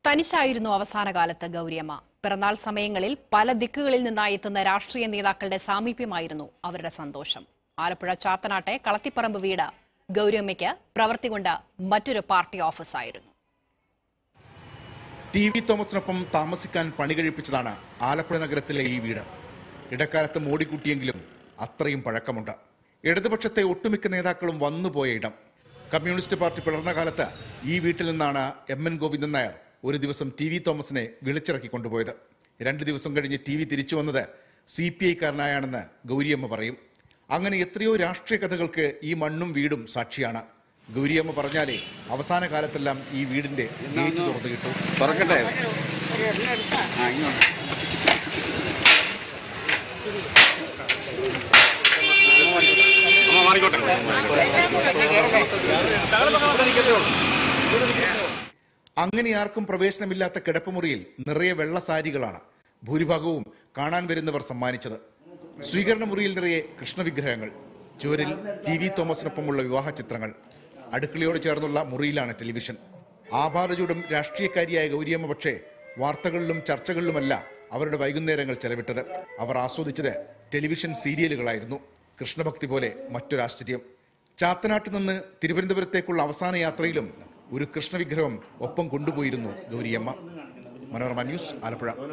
തനിച്ചായിരുന്നു അവസാന കാലത്ത് ഗൗരിയമ്മ പിറന്നാൾ സമയങ്ങളിൽ പല ദിക്കുകളിൽ നിന്നായി എത്തുന്ന രാഷ്ട്രീയ നേതാക്കളുടെ സാമീപ്യമായിരുന്നു അവരുടെ സന്തോഷം ആലപ്പുഴ ചാത്തനാട്ടെ കളത്തിപ്പറമ്പ് വീട് ഗൗരിയമ്മയ്ക്ക് പ്രവൃത്തി കൊണ്ട് മറ്റൊരു പാർട്ടി ഓഫീസായിരുന്നു ടി വി തോമസിനൊപ്പം താമസിക്കാൻ പണി കഴിപ്പിച്ചതാണ് ആലപ്പുഴ നഗരത്തിലെ ഈ വീട് ഇടക്കാലത്ത് മോടിക്കൂട്ടിയെങ്കിലും അത്രയും പഴക്കമുണ്ട് ഇടതുപക്ഷത്തെ ഒട്ടുമിക്ക നേതാക്കളും വന്നുപോയ ഇടം കമ്മ്യൂണിസ്റ്റ് പാർട്ടി പിളർന്ന കാലത്ത് ഈ വീട്ടിൽ നിന്നാണ് എം എൻ ഗോവിന്ദൻ നായർ ഒരു ദിവസം ടി വി തോമസിനെ വിളിച്ചിറക്കി കൊണ്ടുപോയത് രണ്ട് ദിവസം കഴിഞ്ഞ് ടി വി തിരിച്ചു വന്നത് സി പി ഐക്കാരനായാണെന്ന് ഗൗരിയമ്മ പറയും അങ്ങനെ എത്രയോ രാഷ്ട്രീയ കഥകൾക്ക് ഈ മണ്ണും വീടും സാക്ഷിയാണ് ഗൗരിയമ്മ പറഞ്ഞാലേ അവസാന കാലത്തെല്ലാം ഈ വീടിന്റെ ഗേറ്റ് തുറന്നു കിട്ടും തുറക്കട്ടെ ആ ഇങ്ങോട്ട് അമ്മ മാറിക്കോട്ടെ അങ്ങനെ ആർക്കും പ്രവേശനമില്ലാത്ത കിടപ്പുമുറിയിൽ നിറയെ വെള്ള സാരികളാണ് ഭൂരിഭാഗവും കാണാൻ വരുന്നവർ സമ്മാനിച്ചത് സ്വീകരണ മുറിയിൽ നിറയെ കൃഷ്ണവിഗ്രഹങ്ങൾ ചുവരിൽ ടി വി തോമസിനൊപ്പമുള്ള വിവാഹ ചിത്രങ്ങൾ അടുക്കളയോട് ചേർന്നുള്ള മുറിയിലാണ് ടെലിവിഷൻ ആഭാരചൂടും രാഷ്ട്രീയക്കാരിയായ ഗൗരിയമ്മ പക്ഷേ വാർത്തകളിലും ചർച്ചകളിലുമല്ല അവരുടെ വൈകുന്നേരങ്ങൾ ചെലവിട്ടത് അവർ ആസ്വദിച്ചത് ടെലിവിഷൻ സീരിയലുകളായിരുന്നു കൃഷ്ണഭക്തി പോലെ മറ്റൊരാശ്ചര്യം ചാത്തനാട്ട് നിന്ന് തിരുവനന്തപുരത്തേക്കുള്ള അവസാന യാത്രയിലും ഒരു കൃഷ്ണവിഗ്രഹം ഒപ്പം കൊണ്ടുപോയിരുന്നു ഗൗരിയമ്മ മനോരമ ന്യൂസ് ആലപ്പുഴ